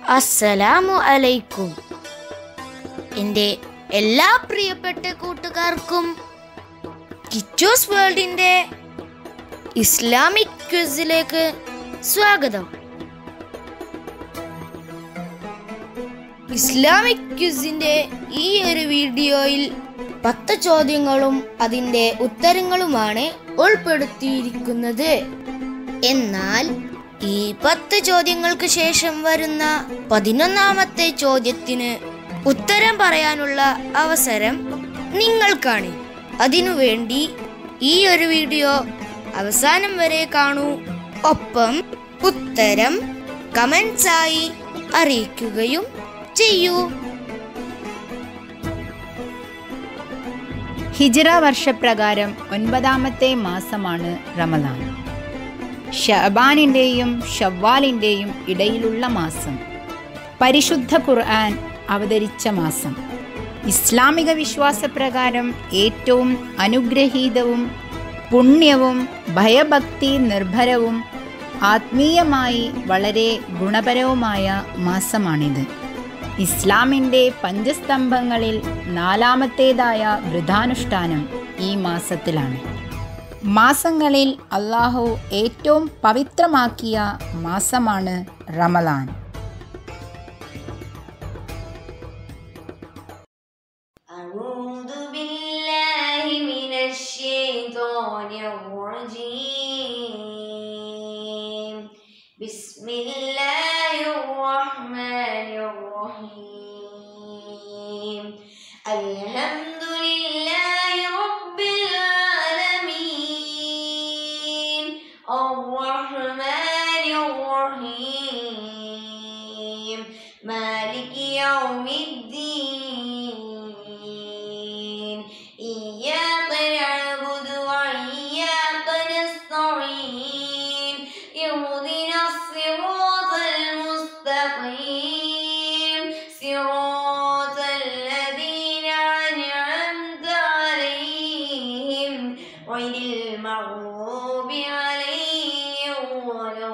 അസ്സലാമു അലൈക്കും എൻ്റെ എല്ലാ പ്രിയപ്പെട്ട കൂട്ടുകാർക്കും കിച്ചോസ് വേൾഡിൻ്റെ ഇസ്ലാമിക് ക്വിസിലേക്ക് സ്വാഗതം ഇസ്ലാമിക് ക്വിസിൻ്റെ ഈ ഒരു വീഡിയോയിൽ പത്ത് ചോദ്യങ്ങളും അതിൻ്റെ ഉത്തരങ്ങളുമാണ് ഉൾപ്പെടുത്തിയിരിക്കുന്നത് എന്നാൽ ഈ പത്ത് ചോദ്യങ്ങൾക്ക് ശേഷം വരുന്ന പതിനൊന്നാമത്തെ ചോദ്യത്തിന് ഉത്തരം പറയാനുള്ള അവസരം നിങ്ങൾക്കാണ് അതിനുവേണ്ടി ഈ ഒരു വീഡിയോ അവസാനം വരെ കാണൂ ഒപ്പം ഉത്തരം കമന്റ്സ് ആയി അറിയിക്കുകയും ചെയ്യൂ ഹിജ്റ വർഷപ്രകാരം ഒൻപതാമത്തെ മാസമാണ് റമദാൻ ഷബാനിൻ്റെയും ഷവ്വാലിൻ്റെയും ഇടയിലുള്ള മാസം പരിശുദ്ധ ഖുർആൻ അവതരിച്ച മാസം ഇസ്ലാമിക വിശ്വാസപ്രകാരം ഏറ്റവും അനുഗ്രഹീതവും പുണ്യവും ഭയഭക്തി നിർഭരവും ആത്മീയമായി വളരെ ഗുണപരവുമായ മാസമാണിത് ഇസ്ലാമിൻ്റെ പഞ്ചസ്തംഭങ്ങളിൽ നാലാമത്തേതായ വൃതാനുഷ്ഠാനം ഈ മാസത്തിലാണ് മാസങ്ങളിൽ അള്ളാഹു ഏറ്റവും പവിത്രമാക്കിയ മാസമാണ് റമലാൻ أعوذ بالله من الشيطان الرجيم بسم الله الرحمن الرحيم الحمد لله رب العالمين الرحمن الرحيم مالك يوم الدين إياك نعبد وإياك نستعين اهدنا الصراط المستقيم صراط الذين أنعمت عليهم غير المغضوب عليهم ولا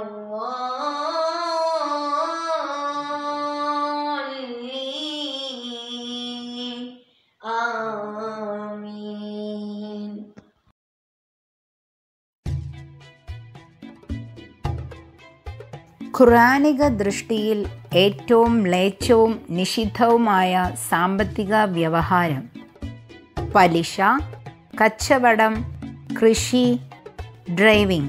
الضالين آمين ഖുറാനിക ദൃഷ്ടിയിൽ ഏറ്റവും മ്ലേച്ഛവും നിഷിദ്ധവുമായ സാമ്പത്തിക വ്യവഹാരം പലിശ കച്ചവടം കൃഷി ഡ്രൈവിംഗ്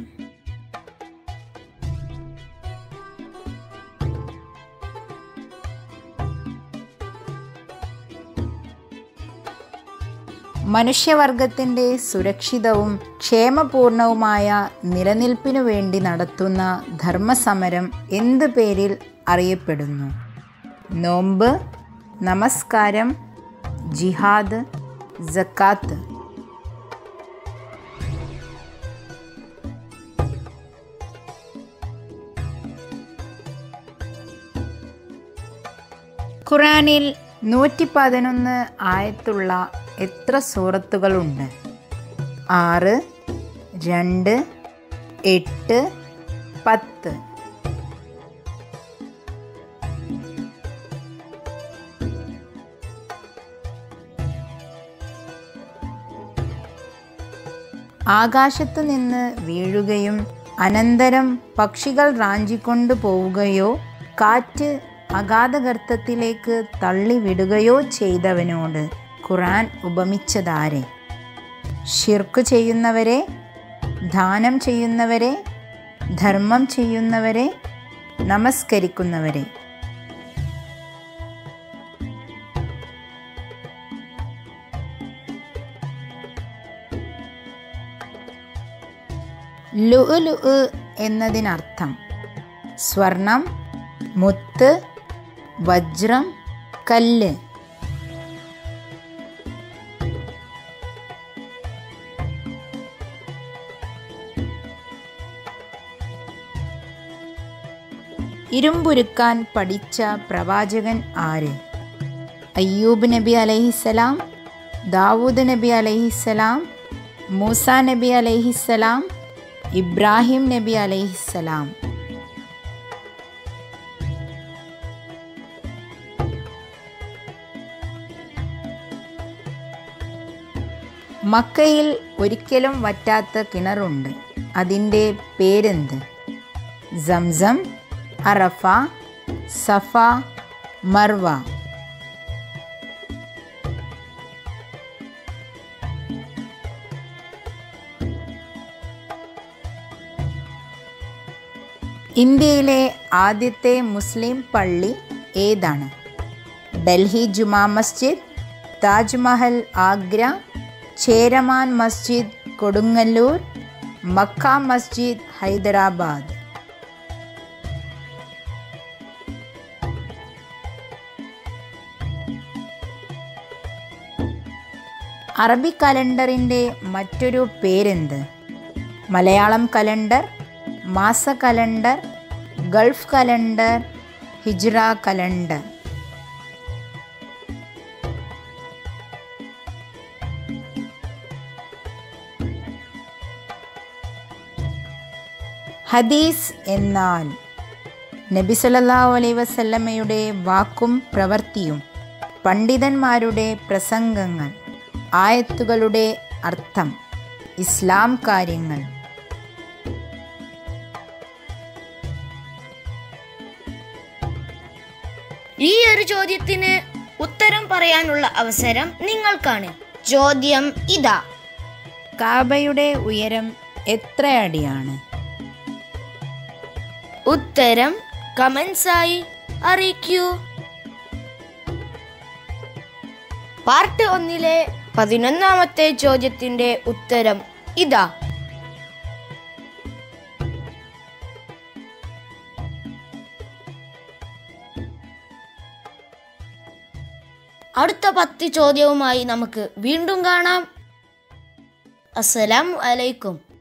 മനുഷ്യവർഗത്തിൻ്റെ സുരക്ഷിതവും ക്ഷേമപൂർണവുമായ നിലനിൽപ്പിനു വേണ്ടി നടത്തുന്ന ധർമ്മസമരം എന്ത് പേരിൽ അറിയപ്പെടുന്നു നോമ്പ് നമസ്കാരം ജിഹാദ് ജക്കാത്ത് ഖുറാനിൽ നൂറ്റി പതിനൊന്ന് ആയത്തുള്ള എത്ര സൂറത്തുകളുണ്ട് ആറ് രണ്ട് എട്ട് പത്ത് ആകാശത്തു നിന്ന് വീഴുകയും അനന്തരം പക്ഷികൾ റാഞ്ചിക്കൊണ്ടു പോവുകയോ കാറ്റ് അഗാധഗർത്തത്തിലേക്ക് തള്ളിവിടുകയോ ചെയ്തവനോട് ഖുറാൻ ഉപമിച്ചതാരെ ഷിർക്ക് ചെയ്യുന്നവരെ ദാനം ചെയ്യുന്നവരെ ധർമ്മം ചെയ്യുന്നവരെ നമസ്കരിക്കുന്നവരെ ലുഉ എന്നതിനർത്ഥം സ്വർണം മുത്ത് വജ്രം കല്ല് ഇരുമ്പുരുക്കാൻ പഠിച്ച പ്രവാചകൻ ആര് അയ്യൂബ് നബി അലൈഹിസ്സലാം ദാവൂദ് നബി അലൈഹിസ്സലാം മൂസ നബി അലൈഹിസ്സലാം ഇബ്രാഹിം നബി അലൈഹിസ്സലാം മക്കയിൽ ഒരിക്കലും വറ്റാത്ത കിണറുണ്ട് അതിൻ്റെ പേരെന്ത് സംസം അറഫ സഫ മർവ ഇന്ത്യയിലെ ആദ്യത്തെ മുസ്ലിം പള്ളി ഏതാണ് ഡൽഹി ജുമാ മസ്ജിദ് താജ്മഹൽ ആഗ്ര ചേരമാൻ മസ്ജിദ് കൊടുങ്ങല്ലൂർ മക്ക മസ്ജിദ് ഹൈദരാബാദ് അറബി കലണ്ടറിൻ്റെ മറ്റൊരു പേരെന്ത് മലയാളം കലണ്ടർ മാസ കലണ്ടർ ഗൾഫ് കലണ്ടർ ഹിജ്റ കലണ്ടർ ഹദീസ് എന്നാൽ നബി സല്ലല്ലാഹു അലൈഹി വസല്ലമയുടെ വാക്കും പ്രവൃത്തിയും പണ്ഡിതന്മാരുടെ പ്രസംഗങ്ങൾ ആയത്തുകളുടെ അർത്ഥം ഇസ്ലാം കാര്യങ്ങൾ ഈ ഒരു ചോദ്യത്തിന് ഉത്തരം പറയാനുള്ള അവസരം നിങ്ങൾക്കാണ് ചോദ്യം ഇതാ കാബയുടെ ഉയരം എത്ര അടിയാണ് ഉത്തരം കമൻസായി അറിയിക്കൂ പാർട്ട് ഒന്നിലെ പതിനൊന്നാമത്തെ ചോദ്യത്തിന്റെ ഉത്തരം ഇതാ അടുത്ത പത്ത് ചോദ്യവുമായി നമുക്ക് വീണ്ടും കാണാം അസ്സലാമു അലൈക്കും